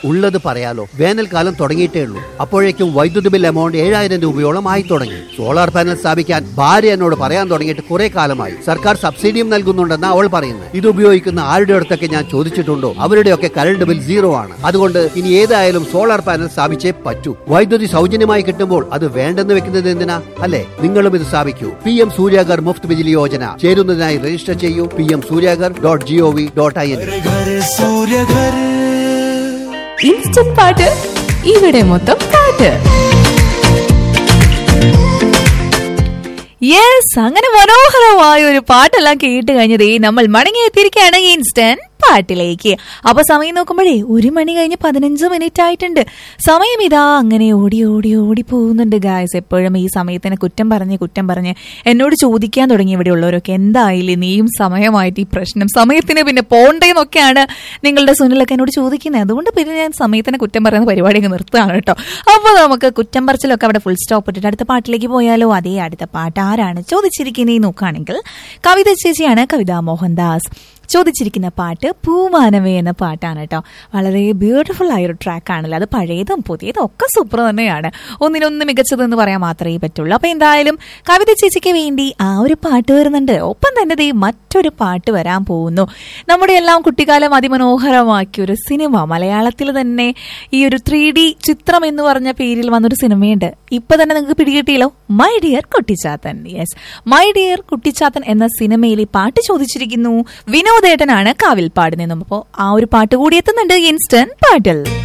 ഉള്ളത് പറയാലോ വേനൽക്കാലം തുടങ്ങിയിട്ടേ ഉള്ളൂ അപ്പോഴേക്കും വൈദ്യുതി ബിൽ എമൗണ്ട് ഏഴായിരം രൂപയോളം ആയി തുടങ്ങി സോളാർ പാനൽ സ്ഥാപിക്കാൻ ഭാര്യ എന്നോട് പറയാൻ തുടങ്ങിയിട്ട് കുറെ കാലമായി സർക്കാർ സബ്സിഡിയും നൽകുന്നുണ്ടെന്ന് അവൾ പറയുന്നത് ഇത് ഉപയോഗിക്കുന്ന ആരുടെ അടുത്തൊക്കെ ഞാൻ ചോദിച്ചിട്ടുണ്ടോ അവരുടെയൊക്കെ കറണ്ട് ബിൽ സീറോ ആണ് അതുകൊണ്ട് ഇനി ഏതായാലും സോളാർ പാനൽ സ്ഥാപിച്ചേ പറ്റൂ വൈദ്യുതി സൗജന്യമായി കിട്ടുമ്പോൾ അത് വേണ്ടെന്ന് വെക്കുന്നത് എന്തിനാ അല്ലെ നിങ്ങളും ഇത് സ്ഥാപിക്കൂ പി എം സൂര്യാഗർ മുഫ്ത് ബിജിലി യോജന ചേരുന്നതിനായി രജിസ്റ്റർ ചെയ്യൂ P M Suryaghar dot G O V dot I N घर सूर्य घर ഇൻസ്റ്റന്റ് പാട്ട് ഇവിടെ മൊത്തം പാട്ട് യെസ് അങ്ങനെ മനോഹരമായ ഒരു പാട്ടെല്ലാം കേട്ട് കഴിഞ്ഞതേ നമ്മൾ മടങ്ങിയെത്തിയിരിക്കുകയാണ് ഇൻസ്റ്റന്റ് പാട്ടിലേക്ക് അപ്പൊ സമയം നോക്കുമ്പോഴേ ഒരു മണി കഴിഞ്ഞ് പതിനഞ്ച് മിനിറ്റ് ആയിട്ടുണ്ട് സമയം ഇതാ അങ്ങനെ ഓടി ഓടി ഓടി പോകുന്നുണ്ട് ഗായ്സ് എപ്പോഴും ഈ സമയത്തിനെ കുറ്റം പറഞ്ഞ് കുറ്റം പറഞ്ഞ് എന്നോട് ചോദിക്കാൻ തുടങ്ങി ഇവിടെ ഉള്ളവരൊക്കെ എന്തായാലും നീയും സമയമായിട്ട് ഈ പ്രശ്നം സമയത്തിന് പിന്നെ പോണ്ടേന്നൊക്കെയാണ് നിങ്ങളുടെ സുനിലൊക്കെ എന്നോട് ചോദിക്കുന്നത് അതുകൊണ്ട് പിന്നെ ഞാൻ സമയത്തിനെ കുറ്റം പറയുന്ന പരിപാടി അങ്ങ് നിർത്തുകയാണ് കേട്ടോ അപ്പോൾ നമുക്ക് കുറ്റം പറച്ചിലൊക്കെ അവിടെ ഫുൾ സ്റ്റോപ്പ് ഇട്ടിട്ട് അടുത്ത പാട്ടിലേക്ക് പോയാലോ അതേ അടുത്ത പാട്ട് ആരാണ് ചോദിച്ചിരിക്കുന്നത് നോക്കുകയാണെങ്കിൽ കവിത ചേച്ചിയാണ് കവിത മോഹൻദാസ് ചോദിച്ചിരിക്കുന്ന പാട്ട് പൂമാനവേ എന്ന പാട്ടാണ് കേട്ടോ വളരെ ബ്യൂട്ടിഫുൾ ആയ ഒരു ട്രാക്കാണല്ലോ അത് പഴയതും പുതിയതും ഒക്കെ സൂപ്പർ തന്നെയാണ് ഒന്നിനൊന്ന് മികച്ചതെന്ന് പറയാൻ മാത്രമേ പറ്റുള്ളൂ അപ്പൊ എന്തായാലും കവിത ചേച്ചിക്ക് വേണ്ടി ആ ഒരു പാട്ട് വരുന്നുണ്ട് ഒപ്പം തന്നെ ദേ മറ്റൊരു പാട്ട് വരാൻ പോകുന്നു നമ്മുടെ എല്ലാം കുട്ടിക്കാലം അതിമനോഹരമാക്കിയ ഒരു സിനിമ മലയാളത്തിൽ തന്നെ ഈ ഒരു ത്രീ ഡി ചിത്രം എന്ന് പറഞ്ഞ പേരിൽ വന്നൊരു സിനിമയുണ്ട് ഇപ്പൊ തന്നെ നിങ്ങൾക്ക് പിടികിട്ടിയല്ലോ my dear Kuttichathan yes my dear Kuttichathan എന്ന സിനിമയിൽ ഈ പാട്ട് ചോദിച്ചിരിക്കുന്നു വിനോദേട്ടനാണ് കാവിൽ പാടുന്നതെന്നും അപ്പോൾ ആ ഒരു പാട്ട് കൂടി എത്തുന്നുണ്ട് ഇൻസ്റ്റന്റ് പാട്ടിൽ